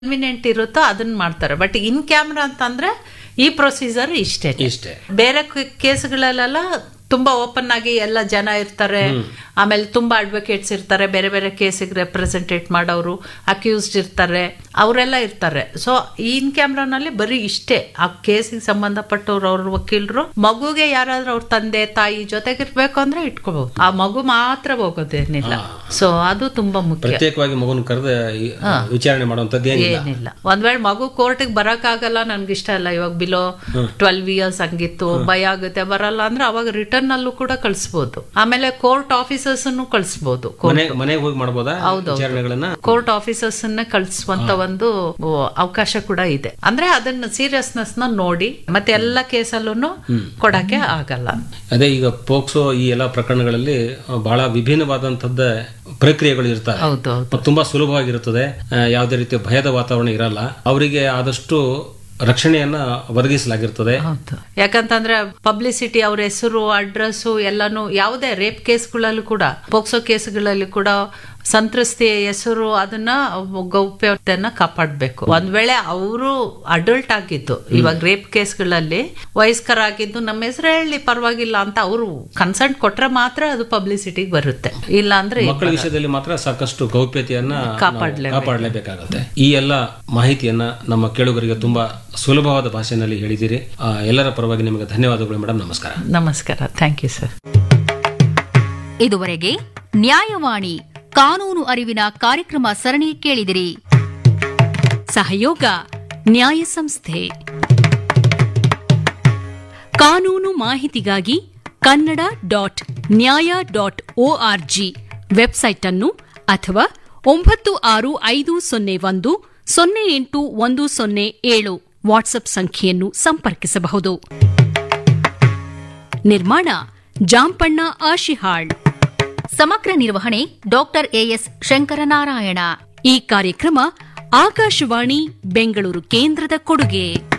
Convenient ಇರುತ್ತೋ ಅದನ್ನ ಮಾಡ್ತಾರೆ ಬಟ್ ಇನ್ ಕ್ಯಾಮ್ರಾ ಅಂತಂದ್ರೆ ಈ ಪ್ರೊಸೀಜರ್ ಇಷ್ಟೇ ಇಷ್ಟೇ ಬೇರೆ ಕೇಸ್ಗಳಲ್ಲೆಲ್ಲ ತುಂಬಾ ಓಪನ್ ಆಗಿ ಎಲ್ಲ ಜನ ಇರ್ತಾರೆ ಆಮೇಲೆ ತುಂಬಾ ಅಡ್ವೊಕೇಟ್ಸ್ ಇರ್ತಾರೆ ಬೇರೆ ಬೇರೆ ಕೇಸಿಗೆ ರೆಪ್ರೆಸೆಂಟೇಟ್ ಮಾಡೋರು ಅಕ್ಯೂಸ್ಡ್ ಇರ್ತಾರೆ ಅವರೆಲ್ಲ ಇರ್ತಾರೆ ಸೊ ಇನ್ ಕ್ಯಾಮ್ರಾನಲ್ಲಿ ಬರೀ ಇಷ್ಟೇ ಆ ಕೇಸಿಗೆ ಸಂಬಂಧಪಟ್ಟವ್ರು ಅವ್ರ ವಕೀಲರು ಮಗುಗೆ ಯಾರಾದ್ರೂ ಅವ್ರ ತಂದೆ ತಾಯಿ ಜೊತೆಗಿರ್ಬೇಕು ಅಂದ್ರೆ ಇಟ್ಕೋಬಹುದು ಆ ಮಗು ಮಾತ್ರ ಹೋಗೋದೇನಿಲ್ಲ ಸೊ ಅದು ತುಂಬಾ ಮುಖ್ಯ ಪ್ರತ್ಯೇಕವಾಗಿ ಮಗುನ ಕರೆದ ವಿಚಾರಣೆ ಮಾಡುವಂತದ್ದು ಏನಿಲ್ಲ ಏನಿಲ್ಲ ಒಂದ್ ವೇಳೆ ಮಗು ಕೋರ್ಟಿಗೆ ಬರಕ್ಕಾಗಲ್ಲ ನನ್ಗೆ ಇಷ್ಟ ಇಲ್ಲ ಇವಾಗ ಬಿಲೋ ಟ್ವೆಲ್ವ್ ಇಯರ್ಸ್ ಹಂಗಿತ್ತು ಭಯ ಆಗುತ್ತೆ ಬರಲ್ಲ ಅಂದ್ರೆ ಅವಾಗ ರಿಟರ್ನ್ ಅಲ್ಲೂ ಕೂಡ ಕಳಿಸ್ಬೋದು ಆಮೇಲೆ ಕೋರ್ಟ್ ಆಫೀಸರ್ಸ್ ಕಳಿಸ್ಬೋದು ಮನೆ ಮನೆಗೆ ಹೋಗಿ ಮಾಡ್ಬೋದಾ ವಿಚಾರಣೆಗಳನ್ನ ಕೋರ್ಟ್ ಆಫೀಸರ್ಸ್ ಕಳಿಸುವಂತ ಒಂದು ಓ, ಅವಕಾಶ ಕೂಡ ಇದೆ ಅಂದ್ರೆ ಅದನ್ನ ಸೀರಿಯಸ್ನೆಸ್ ನ ನೋಡಿ ಮತ್ತೆ ಎಲ್ಲ ಕೇಸಲ್ಲೂ ಕೊಡಕ್ಕೆ ಆಗಲ್ಲ ಅದೇ ಈಗ ಪೋಕ್ಸೋ ಈ ಎಲ್ಲಾ ಪ್ರಕರಣಗಳಲ್ಲಿ ಆ, ಬಹಳ ವಿಭಿನ್ನವಾದಂತದ್ದ ಪ್ರಕ್ರಿಯೆಗಳು ಇರ್ತವೆ ಹೌದು ಹೌದು ಮತ್ತು ತುಂಬಾ ಸುಲಭವಾಗಿರುತ್ತದೆ ಆ, ಯಾವುದೇ ರೀತಿಯ ಭಯದ ವಾತಾವರಣ ಇರಲ್ಲ ಅವರಿಗೆ ಆದಷ್ಟು ರಕ್ಷಣೆಯನ್ನ ಒದಗಿಸಲಾಗಿರ್ತದೆ ಹೌದು ಯಾಕಂತಂದ್ರೆ ಪಬ್ಲಿಸಿಟಿ ಅವ್ರ ಹೆಸರು ಅಡ್ರೆಸ್ ಎಲ್ಲಾನು ಯಾವುದೇ ರೇಪ್ ಕೇಸ್ಗಳಲ್ಲೂ ಕೂಡ ಪೋಕ್ಸೋ ಕೇಸ್ಗಳಲ್ಲಿ ಕೂಡ ಸಂತ್ರಸ್ತೆಯ ಹೆಸರು ಅದನ್ನ ಗೌಪ್ಯತೆಯನ್ನ ಕಾಪಾಡಬೇಕು ಒಂದ್ ವೇಳೆ ಅವರು ಅಡಲ್ಟ್ ಆಗಿದ್ದು ಇವಾಗ ರೇಪ್ ಕೇಸ್ಗಳಲ್ಲಿ ವಯಸ್ಕರಾಗಿದ್ದು ನಮ್ಮ ಹೆಸರು ಹೇಳಿ ಪರವಾಗಿಲ್ಲ ಅಂತ ಅವರು ಕನ್ಸರ್ಟ್ ಕೊಟ್ರೆ ಮಾತ್ರ ಅದು ಪಬ್ಲಿಸಿಟಿಗೆ ಬರುತ್ತೆ ಇಲ್ಲ ಅಂದ್ರೆ ಮಕ್ಕಳ ವಿಷಯದಲ್ಲಿ ಮಾತ್ರ ಸಾಕಷ್ಟು ಗೌಪ್ಯತೆಯನ್ನ ನಾವು ಕಾಪಾಡ್ಲೇಬೇಕು. ಕಾಪಾಡಲೇಬೇಕಾಗುತ್ತೆ ಈ ಎಲ್ಲ ಮಾಹಿತಿಯನ್ನ ನಮ್ಮ ಕೇಳುಗರಿಗೆ ತುಂಬಾ ಸುಲಭವಾದ ಭಾಷೆಯಲ್ಲಿ ಹೇಳಿದಿರಿ ಆ, ಎಲ್ಲರ ಪರವಾಗಿ ನಿಮಗೆ ಧನ್ಯವಾದಗಳು ಮೇಡಮ್ ನಮಸ್ಕಾರ ನಮಸ್ಕಾರ ಥ್ಯಾಂಕ್ ಯು ಸರ್ ಇದುವರೆಗೆ ನ್ಯಾಯವಾಣಿ ಕಾನೂನು ಅರಿವಿನ ಕಾರ್ಯಕ್ರಮ ಸರಣಿ ಕೇಳಿದಿರಿ ಸಹಯೋಗ ನ್ಯಾಯ ಸಂಸ್ಥೆ ಕಾನೂನು ಮಾಹಿತಿಗಾಗಿ Kannada dot Nyaya dot ORG website ಅನ್ನು ಅಥವಾ ಒಂಬತ್ತು ಆರು ಐದು ಸೊನ್ನೆ ಒಂದು ಸೊನ್ನೆ ಎಂಟು ಒಂದು ಸೊನ್ನೆ ಏಳು ವಾಟ್ಸ್ಆಪ್ ಸಂಖ್ಯೆಯನ್ನು ಸಂಪರ್ಕಿಸಬಹುದು ನಿರ್ಮಾಣ ಜಾಂಪಣ್ಣ ಆಶಿಹಾಳ್ ಸಮಗ್ರ ನಿರ್ವಹಣೆ ಡಾಕ್ಟರ್ ಎಎಸ್ ಶಂಕರನಾರಾಯಣ ಈ ಕಾರ್ಯಕ್ರಮ ಆಕಾಶವಾಣಿ ಬೆಂಗಳೂರು ಕೇಂದ್ರದ ಕೊಡುಗೆ